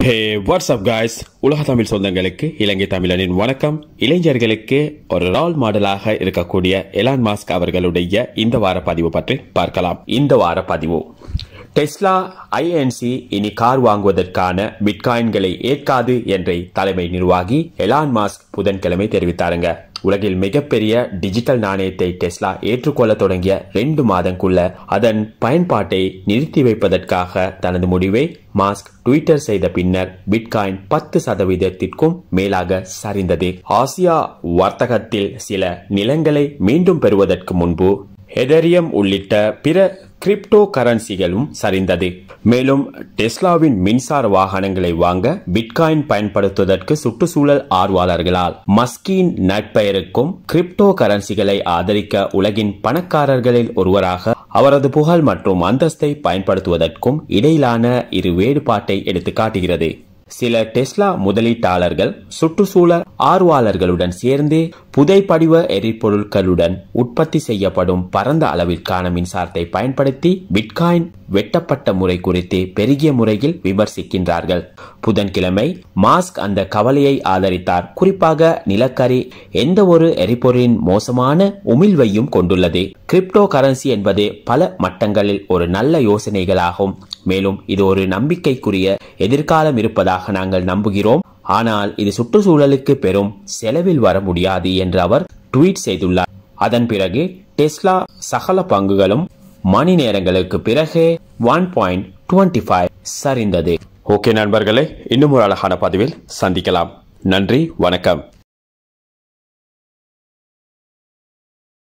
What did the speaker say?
ஹே WhatsApp guys உலக தமிழ் சொந்தங்களுக்கு இலங்கை தமிழனின் வணக்கம் இளைஞர்களுக்கு ஒரு ரோல் மாடலாக இருக்கக்கூடிய எலான் மாஸ்க் அவர்களுடைய இந்த வார பதிவு பற்றி பார்க்கலாம் இந்த வார பதிவு டெஸ்லா ஐஎன்சி இனி கார் வாங்குவதற்கான பிட்காயின்களை ஏற்காது என்ற தலைமை நிர்வாகி எலான் மாஸ்க் புதன்கிழமை தெரிவித்தாருங்க உலகில் மிகப்பெரிய டிஜிட்டல் நாணயத்தை டெஸ்லா ஏற்றுக்கொள்ள தொடங்கிய ரெண்டு மாதங்குள்ள அதன் பயன்பாட்டை நிறுத்தி வைப்பதற்காக தனது முடிவை மாஸ்க் ட்விட்டர் செய்த பின்னர் பிட்காயின் பத்து சதவீதத்திற்கும் மேலாக சரிந்தது ஆசியா வர்த்தகத்தில் சில நிலங்களை மீண்டும் பெறுவதற்கு முன்பு எதரியம் உள்ளிட்ட பிற கிரிப்டோ கரன்சிகளும் சரிந்தது மேலும் டெஸ்லாவின் மின்சார வாகனங்களை வாங்க பிட்காயின் பயன்படுத்துவதற்கு சுற்றுச்சூழல் ஆர்வலர்களால் மஸ்கின் நட்பெயருக்கும் கிரிப்டோ கரன்சிகளை ஆதரிக்க உலகின் பணக்காரர்களில் ஒருவராக அவரது புகழ் மற்றும் அந்தஸ்தை பயன்படுத்துவதற்கும் இடையிலான இரு வேறுபாட்டை எடுத்து காட்டுகிறது சில டெஸ்லா முதலீட்டாளர்கள் சுற்றுச்சூழல் ஆர்வலர்களுடன் சேர்ந்து புதைப்படிவ எரிபொருட்களுடன் உற்பத்தி செய்யப்படும் பரந்த அளவிற்கான மின்சாரத்தை பயன்படுத்தி பிட்காயின் வெட்டப்பட்ட முறை குறித்து பெருகிய முறையில் விமர்சிக்கின்றார்கள் புதன்கிழமை மாஸ்க் அந்த கவலையை ஆதரித்தார் குறிப்பாக நிலக்கரி எந்த ஒரு எரிபொருளின் மோசமான உமிழ்வையும் கொண்டுள்ளது கிரிப்டோ கரன்சி என்பது பல மட்டங்களில் ஒரு நல்ல யோசனைகளாகும் மேலும் இது ஒரு நம்பிக்கைக்குரிய எதிர்காலம் இருப்பதாக நாங்கள் நம்புகிறோம் ஆனால் இது சுற்றுச்சூழலுக்கு பெரும் செலவில் வர முடியாது என்று அவர் ட்வீட் செய்துள்ளார் அதன் பிறகு டெஸ்லா சகல பங்குகளும் மணி நேரங்களுக்கு பிறகு ஒன் பாயிண்ட் டுவெண்ட்டி ஃபைவ் சரிந்தது ஓகே நண்பர்களே இன்னும் ஒரு அழகான பதிவில் சந்திக்கலாம் நன்றி வணக்கம்